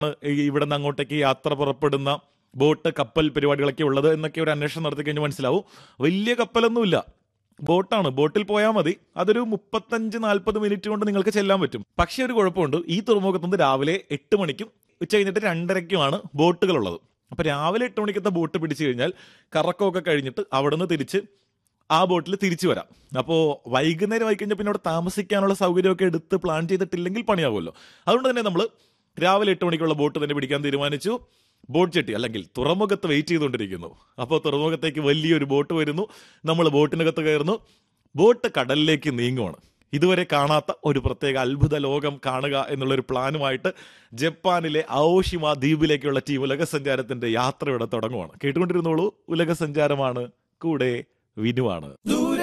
ഈ ഇവിടെ നിന്ന് അങ്ങോട്ടേക്ക് യാത്ര പുറപ്പെടുന്ന ബോട്ട് കപ്പൽ പരിപാടികളൊക്കെ ഉള്ളത് എന്നൊക്കെ ഒരു അന്വേഷണം നടത്തി കഴിഞ്ഞ് മനസ്സിലാവും വലിയ കപ്പലൊന്നുമില്ല ബോട്ടാണ് ബോട്ടിൽ പോയാൽ മതി അതൊരു മുപ്പത്തഞ്ച് നാൽപ്പത് മിനിറ്റ് കൊണ്ട് നിങ്ങൾക്ക് ചെല്ലാൻ പറ്റും പക്ഷേ ഒരു കുഴപ്പമുണ്ട് ഈ തുറമുഖത്ത് നിന്ന് രാവിലെ എട്ട് മണിക്കും ഉച്ച കഴിഞ്ഞിട്ട് രണ്ടരയ്ക്കുമാണ് ബോട്ടുകളുള്ളത് അപ്പൊ രാവിലെ എട്ട് മണിക്കത്തെ ബോട്ട് പിടിച്ചു കഴിഞ്ഞാൽ കറക്കമൊക്കെ കഴിഞ്ഞിട്ട് അവിടെ നിന്ന് തിരിച്ച് ആ ബോട്ടിൽ തിരിച്ചു വരാം അപ്പോൾ വൈകുന്നേരം ആയി കഴിഞ്ഞാൽ പിന്നെ അവിടെ താമസിക്കാനുള്ള സൗകര്യമൊക്കെ എടുത്ത് പ്ലാൻ ചെയ്തിട്ടില്ലെങ്കിൽ പണിയാവുമല്ലോ അതുകൊണ്ട് തന്നെ നമ്മൾ രാവിലെ എട്ട് മണിക്കുള്ള ബോട്ട് തന്നെ പിടിക്കാൻ തീരുമാനിച്ചു ബോട്ട് ചെട്ടി അല്ലെങ്കിൽ തുറമുഖത്ത് വെയിറ്റ് ചെയ്തുകൊണ്ടിരിക്കുന്നു അപ്പോൾ തുറമുഖത്തേക്ക് വലിയൊരു ബോട്ട് വരുന്നു നമ്മൾ ബോട്ടിനകത്ത് കയറുന്നു ബോട്ട് കടലിലേക്ക് നീങ്ങുവാണ് ഇതുവരെ കാണാത്ത ഒരു പ്രത്യേക അത്ഭുത ലോകം കാണുക എന്നുള്ള ഒരു പ്ലാനുമായിട്ട് ജപ്പാനിലെ ഔഷിമ ദ്വീപിലേക്കുള്ള ടീം ഉലക സഞ്ചാരത്തിന്റെ യാത്ര ഇവിടെ തുടങ്ങുവാണ് കേട്ടുകൊണ്ടിരുന്നോളൂ ഉലക സഞ്ചാരമാണ് കൂടെ വിനുവാണ് ദൂരെ